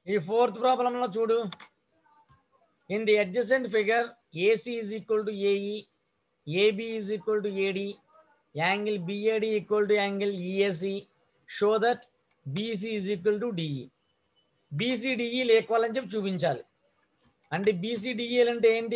ఈ ఫోర్త్ ప్రాబ్లంలో చూడు in the adjacent figure AC is equal to AE AB is equal to AD angle BAD equal to angle ESE show that BC is equal to DE బీసీడిఈలు equal అని చెప్పి చూపించాలి అంటే బీసీడిఈలు అంటే ఏంటి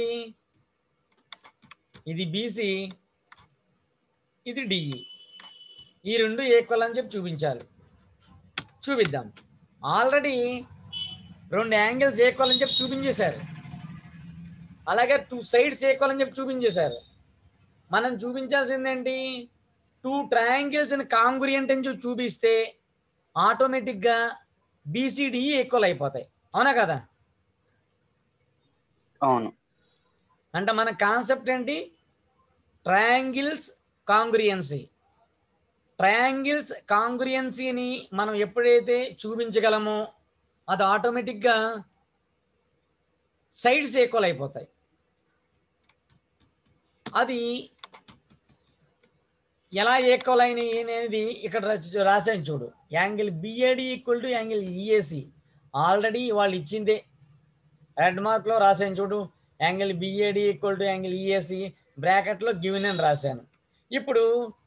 ఇది బీసీ ఇది డిఈ ఈ రెండు ఈక్వల్ అని చెప్పి చూపించాలి చూపిద్దాం ఆల్రెడీ రెండు యాంగిల్స్ ఈక్వల్ అని చెప్పి చూపించేశారు అలాగే టూ సైడ్స్ ఈక్వల్ అని చెప్పి చూపించేశారు మనం చూపించాల్సింది ఏంటి టూ ట్రయాంగిల్స్ అని కాంగురియంట్ అని చెప్పి చూపిస్తే ఆటోమేటిక్గా బీసీడి ఈక్వల్ అయిపోతాయి అవునా కదా అవును అంటే మన కాన్సెప్ట్ ఏంటి ట్రయాంగిల్స్ కాంగ్రియన్సీ ట్రయాంగిల్స్ కాంగ్రియన్సీని మనం ఎప్పుడైతే చూపించగలమో అది ఆటోమేటిక్గా సైడ్స్ ఈక్వల్ అయిపోతాయి అది ఎలా ఈక్వల్ అయినాయి అనేది ఇక్కడ రా- రాశాను చూడు angle BAD equal to angle EAC already వాళ్ళు ఇచ్చిందే రెడ్ మార్క్లో రాశాను చూడు angle BAD equal to angle ESC బ్రాకెట్లో గివెన్ అని రాశాను ఇప్పుడు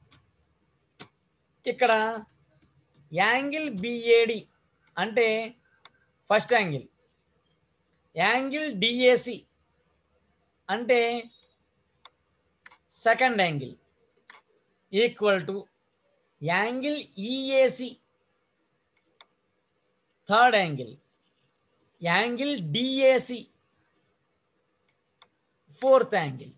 ఇక్కడ యాంగిల్ బిఏడి అంటే ఫస్ట్ యాంగిల్ యాంగిల్ డిఏసి అంటే second angle equal to angle EAC third angle angle DAC fourth angle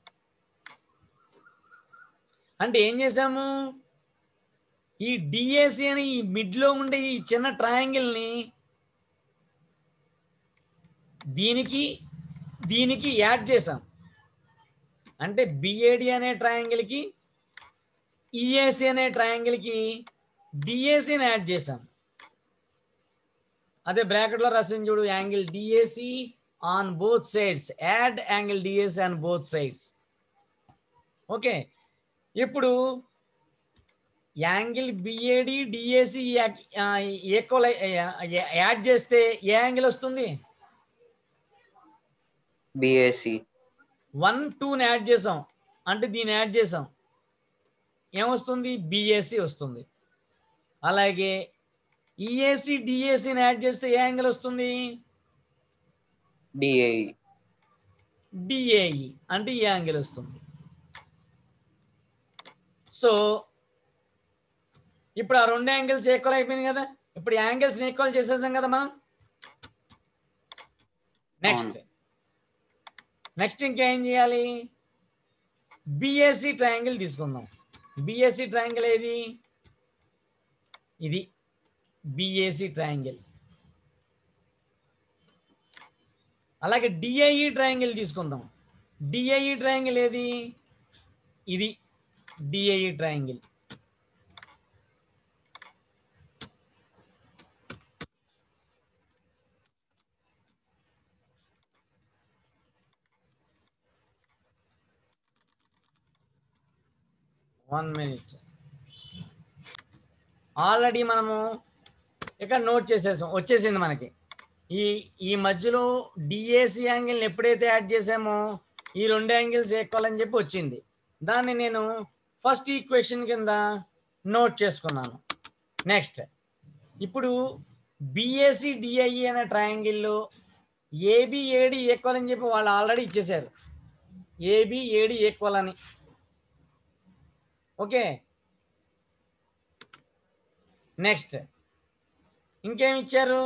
అంటే ఏం చేసాము ఈ డిఏసి అని ఈ మిడ్లో ఉండే ఈ చిన్న ట్రయాంగిల్ని దీనికి దీనికి యాడ్ చేసాం అంటే బిఏడి అనే ట్రయాంగిల్కి ఈఏసి అనే ట్రయాంగిల్కి డిఏసిని యాడ్ చేసాం అదే బ్రాకెట్లో రాసింది చూడు angle DAC on both sides add angle DAC on both sides okay ఇప్పుడు angle BAD DAC equal add చేస్తే ఏ యాంగిల్ వస్తుంది బిఏసి వన్ టూని యాడ్ చేసాం అంటే దీన్ని యాడ్ చేసాం ఏమొస్తుంది బిఏసి వస్తుంది అలాగే ఈఏసి డిఏసిని యాడ్ చేస్తే ఏ యాంగిల్ వస్తుంది డిఏఈ డిఏఈ అంటే ఈ యాంగిల్ వస్తుంది సో ఇప్పుడు ఆ రెండు యాంగిల్స్ ఈక్వల్ అయిపోయినాయి కదా ఇప్పుడు యాంగిల్స్ ఈక్వల్ చేసేసాం కదా మనం నెక్స్ట్ నెక్స్ట్ ఇంకేం చేయాలి బిఎస్సి ట్రయాంగిల్ తీసుకుందాం బిఎస్సి ట్రయాంగిల్ ఏది ఇది బిఏసి ట్రయాంగిల్ అలాగే డిఐఈ ట్రయాంగిల్ తీసుకుందాం డిఐఈ ట్రయాంగిల్ ఏది ఇది DIE triangle one minute already మనము ఇక్కడ నోట్ చేసేసాం వచ్చేసింది మనకి ఈ ఈ మధ్యలో డిఏసి యాంగిల్ని ఎప్పుడైతే యాడ్ చేసామో ఈ రెండు యాంగిల్స్ ఈక్వల్ అని చెప్పి వచ్చింది దాన్ని నేను ఫస్ట్ ఈక్వేషన్ కింద నోట్ చేసుకున్నాను నెక్స్ట్ ఇప్పుడు బిఏసి డిఐఈ అనే ట్రయాంగిల్లో ఏబి ఏడి ఈక్వల్ అని చెప్పి వాళ్ళు ఆల్రెడీ ఇచ్చేసారు ఏబి ఏడి ఈక్వల్ అని ఓకే నెక్స్ట్ ఇంకేం ఇచ్చారు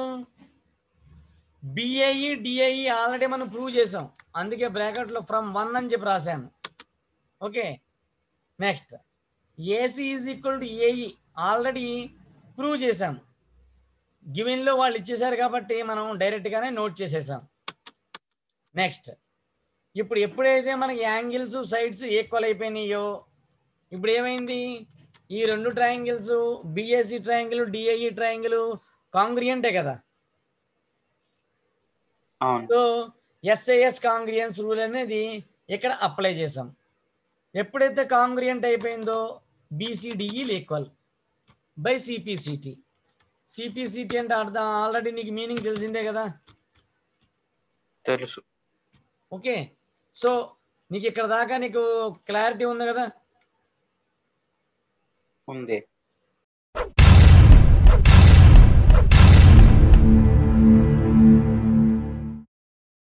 బిఐఈ డిఐఈ ఆల్రెడీ మనం ప్రూవ్ చేసాం అందుకే బ్రాకెట్లో ఫ్రమ్ వన్ అని చెప్పి రాశాను okay next AC is equal to AE already prove చేసాం గివెన్లో వాళ్ళు ఇచ్చేసారు కాబట్టి మనం డైరెక్ట్గానే నోట్ చేసేసాం నెక్స్ట్ ఇప్పుడు ఎప్పుడైతే మనకి యాంగిల్స్ సైడ్స్ ఈక్వల్ అయిపోయినాయో ఇప్పుడు ఏమైంది ఈ రెండు triangles BSC triangle DIE triangle కాంగ్రియంటే కదా అవును సో ఎస్ఐఎస్ కాంగ్రియన్స్ రూల్ అనేది ఇక్కడ అప్లై చేసాం ఎప్పుడైతే కాంగ్రియంట్ అయిపోయిందో BC DE equal by CPCT CPCT అంటే అర్థం ఆల్రెడీ నీకు మీనింగ్ తెలిసిందే కదా తెలుసు ఓకే సో నీకు ఇక్కడ దాకా నీకు క్లారిటీ ఉంది కదా ఉంది